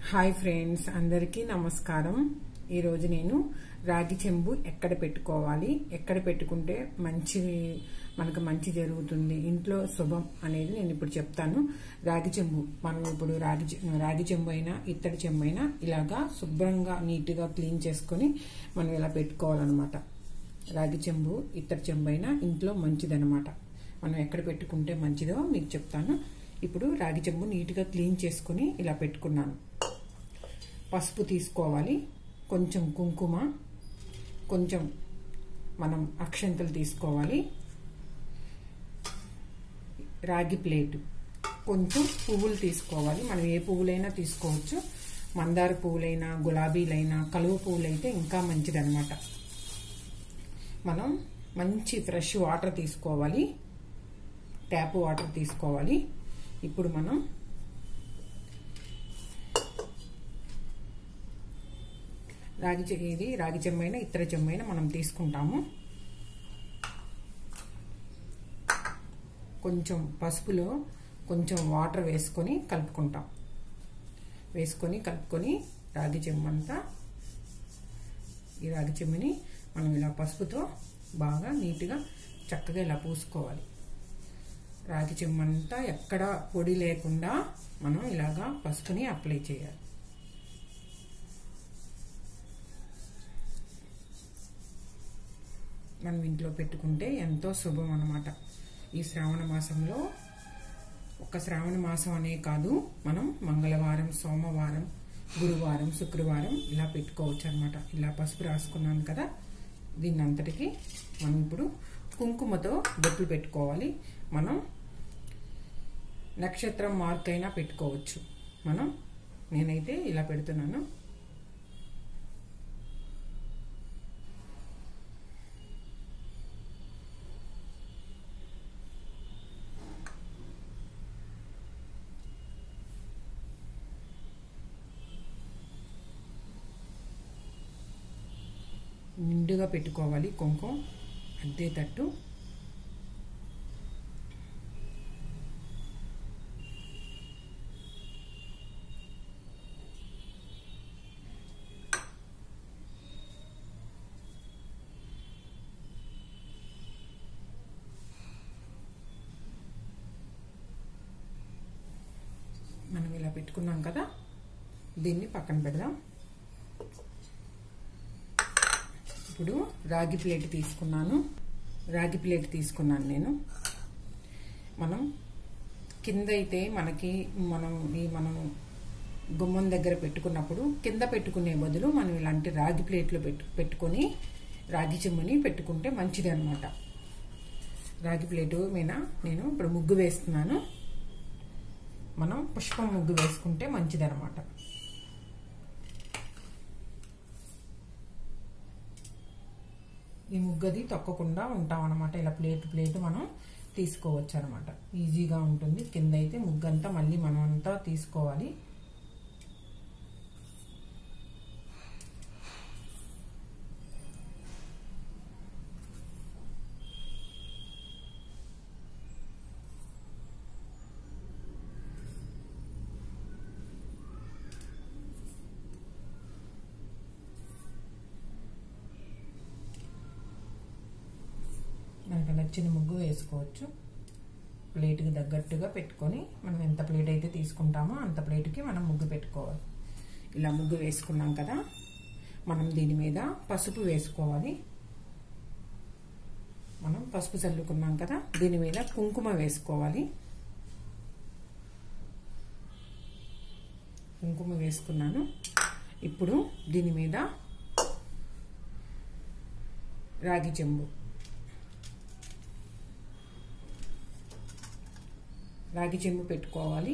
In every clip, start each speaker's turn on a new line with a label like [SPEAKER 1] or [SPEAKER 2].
[SPEAKER 1] hi friends అందరికీ నమస్కారం ఈరోజు నేను రాగి చెంబు ఎక్కడ పెట్టుకోవాలి ఎక్కడ పెట్టుకుంటే మంచి మనకు మంచి జరుగుతుంది ఇంట్లో శుభం అనేది నేను ఇప్పుడు చెప్తాను రాగి చెంబు మనం ఇప్పుడు రాగి చె- రాగి చెంబు అయినా ఇత్తడి చెంబు అయినా ఇలాగా శుభ్రంగా నీట్గా క్లీన్ చేసుకొని మనం ఇలా పెట్టుకోవాలన్నమాట రాగి చెంబు ఇత్తడి చెంబు అయినా ఇంట్లో మంచిదన్నమాట మనం ఎక్కడ పెట్టుకుంటే మంచిదో మీకు చెప్తాను ఇప్పుడు రాగి చెంబు నీట్గా క్లీన్ చేసుకుని ఇలా పెట్టుకున్నాను పసుపు తీసుకోవాలి కొంచెం కుంకుమ కొంచెం మనం అక్షంతలు తీసుకోవాలి రాగి ప్లేటు కొంచెం పువ్వులు తీసుకోవాలి మనం ఏ పువ్వులైనా తీసుకోవచ్చు మందార పువ్వులైనా గులాబీలైనా కలువ పువ్వులైతే ఇంకా మంచిదన్నమాట మనం మంచి ఫ్రెష్ వాటర్ తీసుకోవాలి ట్యాప్ వాటర్ తీసుకోవాలి ఇప్పుడు మనం రాగి చె- ఇది రాగి చెమ్మైన ఇతర చెమ్మైన మనం తీసుకుంటాము కొంచెం పసుపులో కొంచెం వాటర్ వేసుకొని కలుపుకుంటాం వేసుకొని కలుపుకొని రాగి చెమ్మంతా ఈ రాగి చెమ్మిని మనం ఇలా పసుపుతో బాగా నీట్గా చక్కగా ఇలా పూసుకోవాలి రాగి చెమ్మంతా ఎక్కడ పొడి లేకుండా మనం ఇలాగా పసుపుని అప్లై చేయాలి మనం ఇంట్లో పెట్టుకుంటే ఎంతో శుభం అన్నమాట ఈ శ్రావణ మాసంలో ఒక శ్రావణ మాసం అనే కాదు మనం మంగళవారం సోమవారం గురువారం శుక్రవారం ఇలా పెట్టుకోవచ్చు అనమాట ఇలా పసుపు రాసుకున్నాను కదా దీన్ని అంతటికి మనం ఇప్పుడు కుంకుమతో బొట్లు పెట్టుకోవాలి మనం నక్షత్రం మార్క్ అయినా పెట్టుకోవచ్చు మనం నేనైతే ఇలా పెడుతున్నాను నిండుగా పెట్టుకోవాలి కుంకుమ అద్దేటట్టు మనం ఇలా పెట్టుకున్నాం కదా దీన్ని పక్కన పెడదాం ఇప్పుడు రాగి ప్లేట్ తీసుకున్నాను రాగి ప్లేట్ తీసుకున్నాను నేను మనం కింద అయితే మనకి మనం ఈ మనం గుమ్మం దగ్గర పెట్టుకున్నప్పుడు కింద పెట్టుకునే బదులు మనం ఇలాంటి రాగి ప్లేట్లు పెట్టు పెట్టుకొని రాగి చెమ్ముని పెట్టుకుంటే మంచిది అనమాట రాగి ప్లేటు మీద నేను ఇప్పుడు ముగ్గు వేస్తున్నాను మనం పుష్పం ముగ్గు వేసుకుంటే మంచిదన్నమాట ఈ ముగ్గది తొక్కకుండా ఉంటాం అనమాట ఇలా ప్లేట్ ప్లేట్ మనం తీసుకోవచ్చు అనమాట ఈజీగా ఉంటుంది కింద అయితే ముగ్గంతా మళ్ళీ మనం అంతా తీసుకోవాలి మనకు నచ్చిన ముగ్గు వేసుకోవచ్చు ప్లేట్కి తగ్గట్టుగా పెట్టుకొని మనం ఎంత ప్లేట్ అయితే తీసుకుంటామో అంత ప్లేట్కి మనం ముగ్గు పెట్టుకోవాలి ఇలా ముగ్గు వేసుకున్నాం కదా మనం దీని మీద పసుపు వేసుకోవాలి మనం పసుపు చల్లుకున్నాం కదా దీని మీద కుంకుమ వేసుకోవాలి కుంకుమ వేసుకున్నాను ఇప్పుడు దీని మీద రాగి చెంబు రాగి చెంబు పెట్టుకోవాలి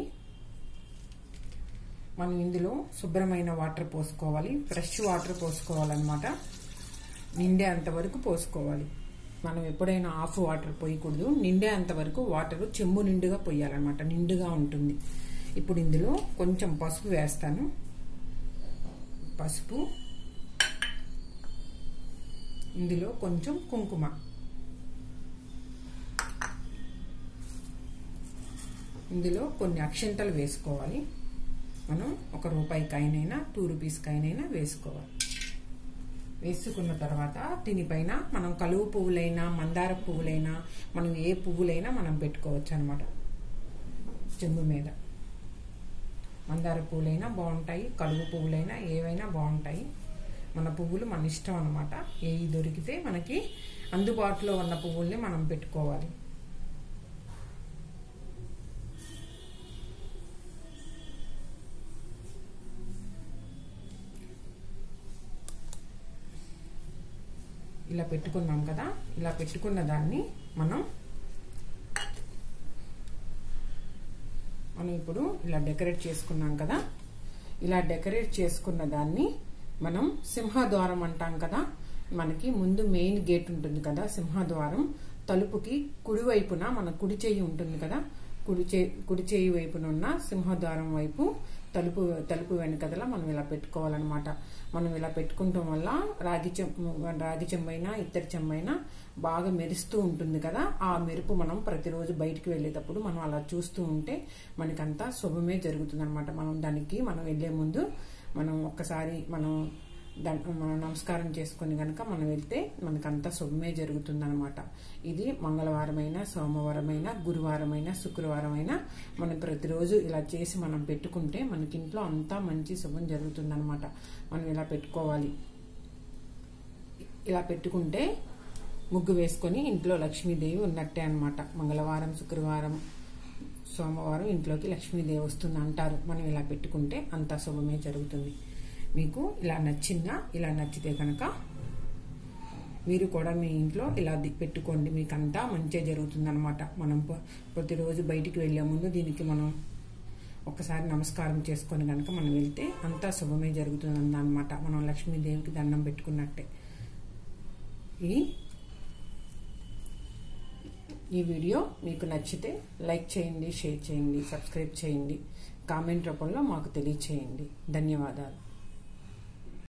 [SPEAKER 1] మనం ఇందులో శుభ్రమైన వాటర్ పోసుకోవాలి ఫ్రెష్ వాటర్ పోసుకోవాలన్నమాట నిండే అంతవరకు పోసుకోవాలి మనం ఎప్పుడైనా ఆఫ్ వాటర్ పోయకూడదు నిండే అంతవరకు వాటర్ చెంబు నిండుగా పోయాలన్నమాట నిండుగా ఉంటుంది ఇప్పుడు ఇందులో కొంచెం పసుపు వేస్తాను పసుపు ఇందులో కొంచెం కుంకుమ ఇందులో కొన్ని అక్షంతలు వేసుకోవాలి మనం ఒక రూపాయి కాయినైనా టూ రూపీస్ కాయినైనా వేసుకోవాలి వేసుకున్న తర్వాత దీనిపైన మనం కలువు పువ్వులైనా మందార పువ్వులైనా మనం ఏ పువ్వులైనా మనం పెట్టుకోవచ్చు అనమాట చెంబు మీద మందార పువ్వులైనా బాగుంటాయి కలువు పువ్వులైనా ఏవైనా బాగుంటాయి మన పువ్వులు మన ఇష్టం అనమాట ఏవి దొరికితే మనకి అందుబాటులో ఉన్న పువ్వుల్ని మనం పెట్టుకోవాలి ఇలా పెట్టుకున్నాం కదా ఇలా పెట్టుకున్న దాన్ని మనం మనం ఇప్పుడు ఇలా డెకరేట్ చేసుకున్నాం కదా ఇలా డెకరేట్ చేసుకున్న దాన్ని మనం సింహద్వారం అంటాం కదా మనకి ముందు మెయిన్ గేట్ ఉంటుంది కదా సింహద్వారం తలుపుకి కుడివైపున మన కుడి చెయ్యి ఉంటుంది కదా కుడి చే కుడి చేయి వైపున ఉన్న సింహద్వారం వైపు తలుపు తలుపు వెనకదల మనం ఇలా పెట్టుకోవాలన్నమాట మనం ఇలా పెట్టుకుంటాం వల్ల రాగి చెంబు రాగి చెంబైనా ఇత్తడి చెంబైనా బాగా మెరుస్తూ ఉంటుంది కదా ఆ మెరుపు మనం ప్రతిరోజు బయటికి వెళ్ళేటప్పుడు మనం అలా చూస్తూ ఉంటే మనకంతా శుభమే జరుగుతుంది అనమాట మనం దానికి మనం వెళ్లే ముందు మనం ఒక్కసారి మనం మనం నమస్కారం చేసుకుని కనుక మనం వెళ్తే మనకంతా శుభమే జరుగుతుందనమాట ఇది మంగళవారమైన సోమవారమైన గురువారమైన శుక్రవారమైన మనం ప్రతిరోజు ఇలా చేసి మనం పెట్టుకుంటే మనకి ఇంట్లో అంతా మంచి శుభం జరుగుతుందనమాట మనం ఇలా పెట్టుకోవాలి ఇలా పెట్టుకుంటే ముగ్గు వేసుకొని ఇంట్లో లక్ష్మీదేవి ఉన్నట్టే అనమాట మంగళవారం శుక్రవారం సోమవారం ఇంట్లోకి లక్ష్మీదేవి వస్తుంది అంటారు మనం ఇలా పెట్టుకుంటే అంతా శుభమే జరుగుతుంది మీకు ఇలా నచ్చిందా ఇలా నచ్చితే కనుక మీరు కూడా మీ ఇంట్లో ఇలా పెట్టుకోండి మీకు అంతా మంచిగా జరుగుతుంది అనమాట మనం ప్రతిరోజు బయటికి వెళ్లే ముందు దీనికి మనం ఒకసారి నమస్కారం చేసుకొని కనుక మనం వెళ్తే అంతా శుభమే జరుగుతుంది అన్నమాట మనం లక్ష్మీదేవికి దండం పెట్టుకున్నట్టే ఈ ఈ వీడియో మీకు నచ్చితే లైక్ చేయండి షేర్ చేయండి సబ్స్క్రైబ్ చేయండి కామెంట్ రూపంలో మాకు తెలియచేయండి ధన్యవాదాలు